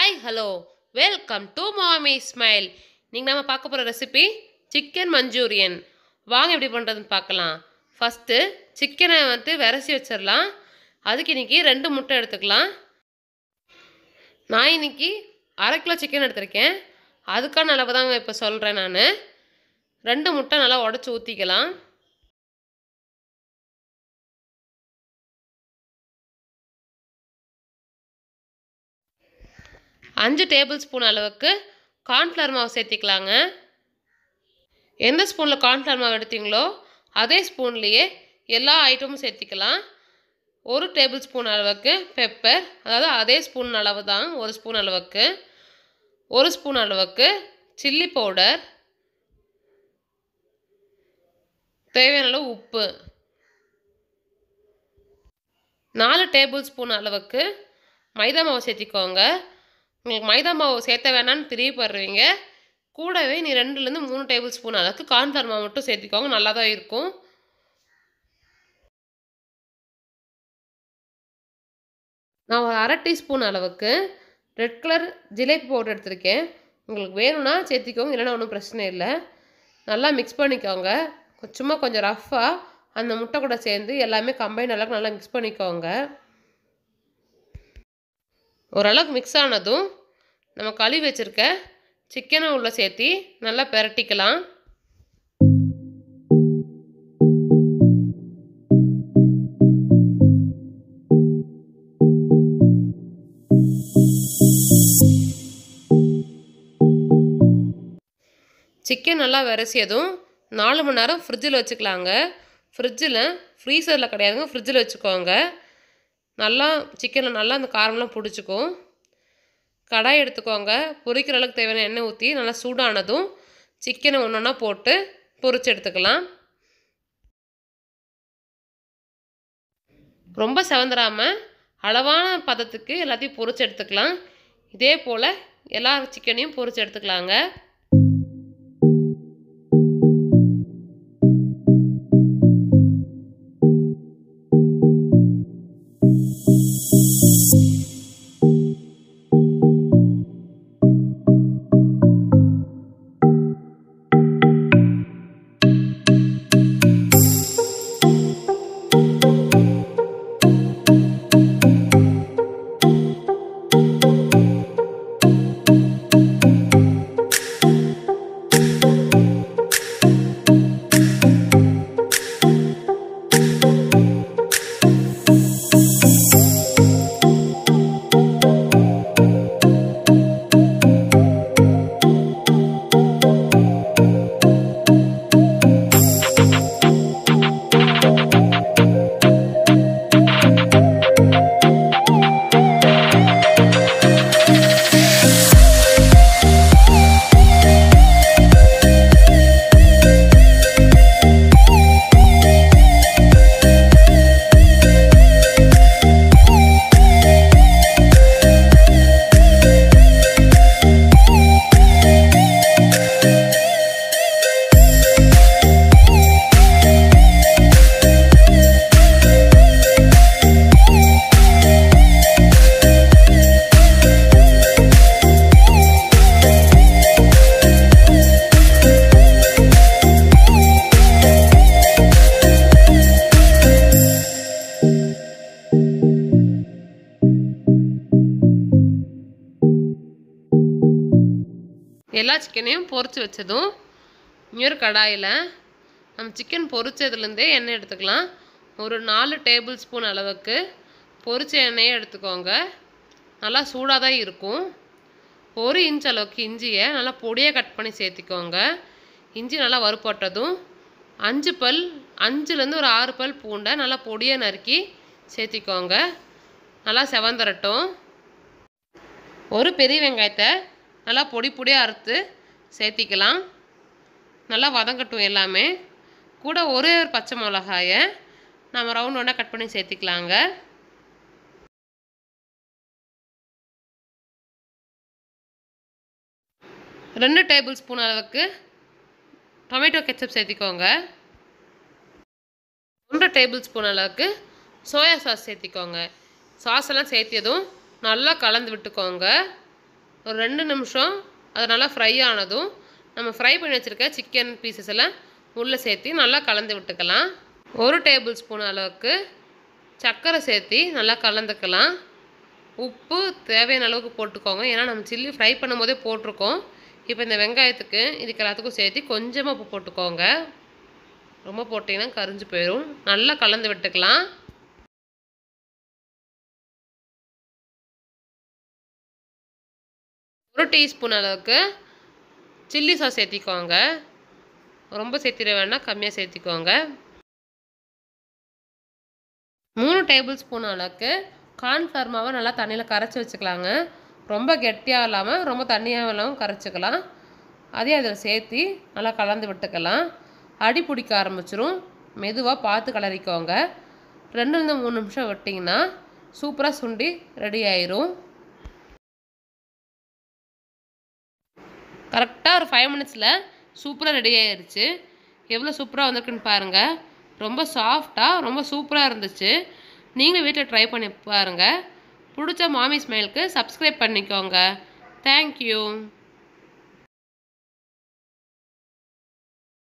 hi hello welcome to Maami smile நீங்கள் நம்ம பார்க்க போகிற ரெசிபி சிக்கன் மஞ்சூரியன் வாங்க எப்படி பண்ணுறதுன்னு பார்க்கலாம் ஃபஸ்ட்டு சிக்கனை வந்து விரசி வச்சிடலாம் அதுக்கு இன்றைக்கி ரெண்டு முட்டை எடுத்துக்கலாம் நான் இன்னைக்கு அரை கிலோ சிக்கன் எடுத்திருக்கேன் அதுக்கான அளவு தாங்க இப்போ சொல்கிறேன் நான் ரெண்டு முட்டை நல்லா உடச்சி ஊற்றிக்கலாம் அஞ்சு டேபிள் ஸ்பூன் அளவுக்கு கார்ன்ஃப்ளவர் மாவு சேர்த்திக்கலாங்க எந்த ஸ்பூனில் கார்ன்ஃப்ளவர் மாவு எடுத்தீங்களோ அதே ஸ்பூன்லேயே எல்லா ஐட்டமும் சேர்த்திக்கலாம் ஒரு டேபிள் ஸ்பூன் அளவுக்கு பெப்பர் அதாவது அதே ஸ்பூன் அளவு தான் ஒரு ஸ்பூன் அளவுக்கு ஒரு ஸ்பூன் அளவுக்கு சில்லி பவுடர் தேவையான அளவு உப்பு நாலு டேபிள் ஸ்பூன் அளவுக்கு மைதா மாவு சேர்த்திக்கோங்க உங்களுக்கு மைதா மாவு சேர்த்த வேணான்னு பிரியப்படுறீங்க கூடவே நீ ரெண்டுலேருந்து மூணு டேபிள் ஸ்பூன் அளவுக்கு கார்ன்ஃப்ளவர் மாவு மட்டும் சேர்த்திக்கோங்க நல்லா தான் இருக்கும் நான் ஒரு அரை டீஸ்பூன் அளவுக்கு ரெட் கலர் ஜிலேபி பவுடர் எடுத்திருக்கேன் உங்களுக்கு வேணும்னா சேர்த்திக்கோங்க இல்லைன்னா ஒன்றும் பிரச்சனை இல்லை நல்லா மிக்ஸ் பண்ணிக்கோங்க சும்மா கொஞ்சம் ரஃப்பாக அந்த முட்டை கூட சேர்ந்து எல்லாமே கம்பைன் அளவுக்கு நல்லா மிக்ஸ் பண்ணிக்கோங்க ஓரளவுக்கு மிக்ஸ் ஆனதும் நம்ம கழுவி வச்சுருக்க சிக்கனை உள்ளே சேர்த்தி நல்லா பெரட்டிக்கலாம் சிக்கன் நல்லா விரசியதும் நாலு மணி நேரம் ஃப்ரிட்ஜில் வச்சுக்கலாங்க ஃப்ரிட்ஜில் ஃப்ரீசரில் கிடையாதுங்க ஃப்ரிட்ஜில் வச்சுக்கோங்க நல்லா சிக்கனில் நல்லா அந்த காரம்லாம் பிடிச்சிக்கும் கடாய் எடுத்துக்கோங்க பொரிக்கிற அளவுக்கு தேவையான எண்ணெய் ஊற்றி நல்லா சூடானதும் சிக்கனை ஒன்று ஒன்றா போட்டு பொரிச்சு எடுத்துக்கலாம் ரொம்ப செவந்துடாமல் அளவான பதத்துக்கு எல்லாத்தையும் பொரிச்சு எடுத்துக்கலாம் இதே போல் எல்லா சிக்கனையும் பொரிச்சு எடுத்துக்கலாங்க எல்லா சிக்கனையும் பொரிச்சு வச்சதும் இன்னொரு கடாயில் நம்ம சிக்கன் பொரிச்சதுலேருந்தே எண்ணெய் எடுத்துக்கலாம் ஒரு நாலு டேபிள் ஸ்பூன் அளவுக்கு பொரிச்ச எண்ணெயை எடுத்துக்கோங்க நல்லா சூடாக தான் இருக்கும் ஒரு இன்ச் அளவுக்கு இஞ்சியை நல்லா பொடியாக கட் பண்ணி சேர்த்திக்கோங்க இஞ்சி நல்லா வறுப்பட்டதும் அஞ்சு பல் அஞ்சுலேருந்து ஒரு ஆறு பல் பூண்டை நல்லா பொடியாக நறுக்கி சேர்த்திக்கோங்க நல்லா செவந்தரட்டும் ஒரு பெரிய வெங்காயத்தை நல்லா பொடி பொடியாக அறுத்து சேர்த்திக்கலாம் நல்லா வதங்கட்டும் எல்லாமே கூட ஒரே ஒரு பச்சை மிளகாயை நம்ம ரவுண்ட் ரவுண்டாக கட் பண்ணி சேர்த்திக்கலாங்க ரெண்டு டேபிள் ஸ்பூன் அளவுக்கு டொமேட்டோ கெச்சப் சேர்த்திக்கோங்க ஒன்றரை டேபிள் ஸ்பூன் அளவுக்கு சோயா சாஸ் சேர்த்திக்கோங்க சாஸ் எல்லாம் சேர்த்தியதும் நல்லா கலந்து விட்டுக்கோங்க ஒரு ரெண்டு நிமிஷம் அது நல்லா ஃப்ரை ஆனதும் நம்ம ஃப்ரை பண்ணி வச்சுருக்க சிக்கன் பீசஸ் எல்லாம் உள்ளே சேர்த்து நல்லா கலந்து விட்டுக்கலாம் ஒரு டேபிள் ஸ்பூன் அளவுக்கு சர்க்கரை சேர்த்து நல்லா கலந்துக்கலாம் உப்பு தேவையான அளவுக்கு போட்டுக்கோங்க ஏன்னா நம்ம சில்லி ஃப்ரை பண்ணும்போதே போட்டிருக்கோம் இப்போ இந்த வெங்காயத்துக்கு இதுக்கு எல்லாத்துக்கும் சேர்த்து கொஞ்சமாக உப்பு போட்டுக்கோங்க ரொம்ப போட்டிங்கன்னா கரிஞ்சு போயிடும் நல்லா கலந்து விட்டுக்கலாம் ஒரு டீஸ்பூன் அளவுக்கு சில்லி சாஸ் சேர்த்திக்கோங்க ரொம்ப சேர்த்திட வேணாம் கம்மியாக சேர்த்திக்கோங்க மூணு டேபிள் ஸ்பூன் அளவுக்கு கார்ன்ஃப்ளவர் மாவை நல்லா தண்ணியில் கரைச்சி வச்சுக்கலாங்க ரொம்ப கெட்டியாக இல்லாமல் ரொம்ப தண்ணியாக இல்லாமல் கரைச்சிக்கலாம் அதையும் அதில் சேர்த்து நல்லா கலந்து விட்டுக்கலாம் அடி பிடிக்க ஆரம்பிச்சிரும் மெதுவாக பார்த்து கலரிக்கோங்க ரெண்டுலேருந்து மூணு நிமிஷம் விட்டிங்கன்னா சூப்பராக சுண்டி ரெடி ஆயிரும் கரெக்டாக ஒரு ஃபைவ் மினிட்ஸில் சூப்பராக ரெடி ஆயிருச்சு எவ்வளோ சூப்பராக வந்திருக்குன்னு பாருங்கள் ரொம்ப சாஃப்டாக ரொம்ப சூப்பராக இருந்துச்சு நீங்களும் வீட்டில் ட்ரை பண்ணி பாருங்கள் பிடிச்ச மாமி ஸ்மைலுக்கு சப்ஸ்கிரைப் பண்ணிக்கோங்க தேங்க்யூ